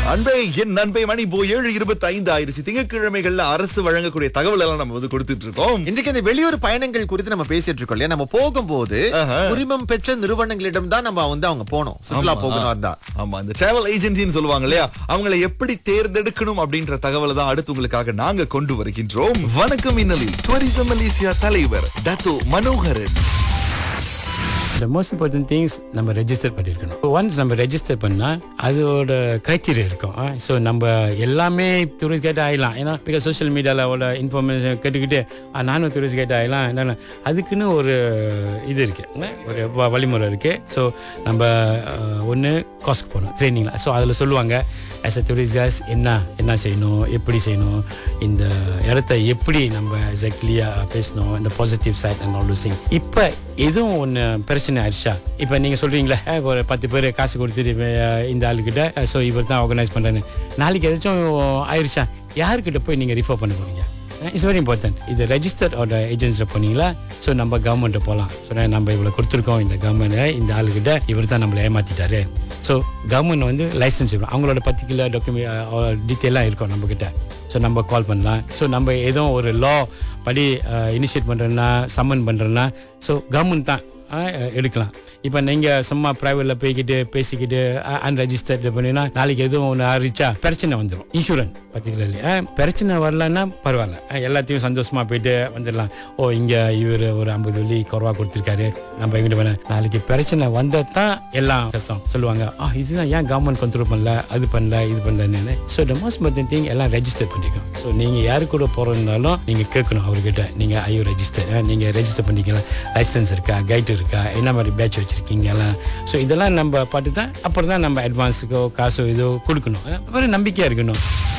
அன்பே என் நண்பை மணி இப்போ ஏழு இருபத்தி ஐந்து ஆயிருச்சு திங்கட்கிழமைகள்ல அரசு வழங்கக்கூடிய தகவல் எல்லாம் நம்ம வந்து கொடுத்துட்டு இருக்கோம் இன்றைக்கு இந்த வெளியூர் பயணங்கள் குறித்து நம்ம பேசிட்டு இருக்கோம் இல்லையா நம்ம போகும்போது ஆஹா. உரிமம் பெற்ற நிறுவனங்களிடம் தான் நம்ம வந்து அவங்க போனோம் சுற்றுலா ஆமா. போகணும் இருந்தா ஆமா இந்த டிராவல் ஏஜென்சின்னு சொல்லுவாங்க இல்லையா அவங்களை எப்படி தேர்ந்தெடுக்கணும் அப்படின்ற தகவலை தான் அடுத்து உங்களுக்காக நாங்க கொண்டு வருகின்றோம் வணக்கம் இன்னலி டூரிசம் மலேசியா தலைவர் Dato Manoharan the most important things நம்ம ரெஜிஸ்டர் பண்ணியிருக்கணும் ஒன்ஸ் நம்ம ரெஜிஸ்டர் பண்ணால் அதோட க்ரைட்டீரியா இருக்கும் ஸோ நம்ம எல்லாமே டூரிஸ்ட் கைட் ஆகிடலாம் ஏன்னா பிகாஸ் சோஷியல் மீடியாவில் அவ்வளோ இன்ஃபர்மேஷன் கேட்டுக்கிட்டு "ஆ, நானும் டூரிஸ்ட் கைட் ஆகிடலாம் என்னென்ன அதுக்குன்னு ஒரு இது இருக்குது ஒரு வ- வழிமுறை இருக்குது ஸோ நம்ம ஒன்று காஸ்க்கு போகணும் ட்ரைனிங்கில் ஸோ அதில் சொல்லுவாங்க ஆஸ் அ டூரிஸ்ட் கேஸ் என்ன என்ன செய்யணும் எப்படி செய்யணும் இந்த இடத்த எப்படி நம்ம எக்ஸாக்ட்லியாக பேசணும் இந்த பாசிட்டிவ் சைட் அண்ட் ஆல் சிங் இப்போ எதுவும் ஒன்று பிரச்சனை ஆயிடுச்சா இப்போ நீங்கள் சொல்கிறீங்களே ஒரு பத்து பேர் காசு கொடுத்துட்டு அஹ், இந்த ஆளுக்கிட்ட ஸோ இவர் தான் ஆர்கனைஸ் பண்ணுறேன்னு நாளைக்கு ஏதாச்சும் ஆயிடுச்சா யாருக்கிட்ட போய் நீங்கள் ரிஃபர் பண்ண போறீங்க இட்ஸ் வெரி இம்பார்ட்டன்ட் இது ரெஜிஸ்டர்ட் ஏஜென்சியில் போனீங்களா ஸோ நம்ம கவர்மெண்ட்டை போகலாம் ஸோ நம்ம இவ்வளோ கொடுத்துருக்கோம் இந்த கவர்மெண்ட் இந்த ஆளுகிட்ட இவர் தான் நம்மளை ஏமாத்திட்டாரு ஸோ கவர்மெண்ட் வந்து லைசன்ஸ் அவங்களோட பர்டிகுலர் டாக்குமெண்ட் டீட்டெயிலாக இருக்கும் நம்மக்கிட்ட ஸோ நம்ம கால் பண்ணலாம் ஸோ நம்ம ஏதோ ஒரு லா படி இனிஷியேட் பண்ணுறோன்னா சம்மன் பண்ணுறோன்னா ஸோ கவர்மெண்ட் தான் அஹ், எடுக்கலாம் இப்போ நீங்கள் சும்மா ப்ரைவேட்டில் போய்கிட்டு பேசிக்கிட்டு அன்ரெஜிஸ்டர்ட் பண்ணினா நாளைக்கு எதுவும் ஒன்று ஆறிச்சா பிரச்சனை வந்துடும் இன்சூரன்ஸ் பர்டிகுலர்லி பிரச்சனை வரலன்னா பரவாயில்ல அஹ், எல்லாத்தையும் சந்தோஷமா போயிட்டு வந்துடலாம் ஓ இங்கே இவர் ஒரு ஐம்பது வெள்ளி குறவா கொடுத்துருக்காரு நம்ம எங்கிட்ட வேணாம் நாளைக்கு பிரச்சனை வந்தால் தான் எல்லாம் கஷ்டம் சொல்லுவாங்க ஆ இதுதான் ஏன் கவர்மெண்ட் கண்ட்ரோல் பண்ணல அது பண்ணல இது பண்ணலன்னு ஸோ த மோஸ்ட் மத்தன் திங் எல்லாம் ரெஜிஸ்டர் பண்ணிக்கணும் ஸோ நீங்கள் யாரு கூட போகிறதுனாலும் நீங்கள் கேட்கணும் அவர்கிட்ட நீங்கள் ஐயோ ரெஜிஸ்டர் நீங்கள் ரெஜிஸ்டர் பண்ணிக்கலாம் லைசன்ஸ் இருக்கா கைட் இருக்கா என்ன மாதிரி பேட்ச் வச்சுருக்கீங்க எல்லாம் ஸோ இதெல்லாம் நம்ம பார்த்து தான் அப்புறம் தான் நம்ம அட்வான்ஸுக்கோ காசோ இதோ கொடுக்கணும் அப்புறம் நம்பிக்கையாக இருக்கணும்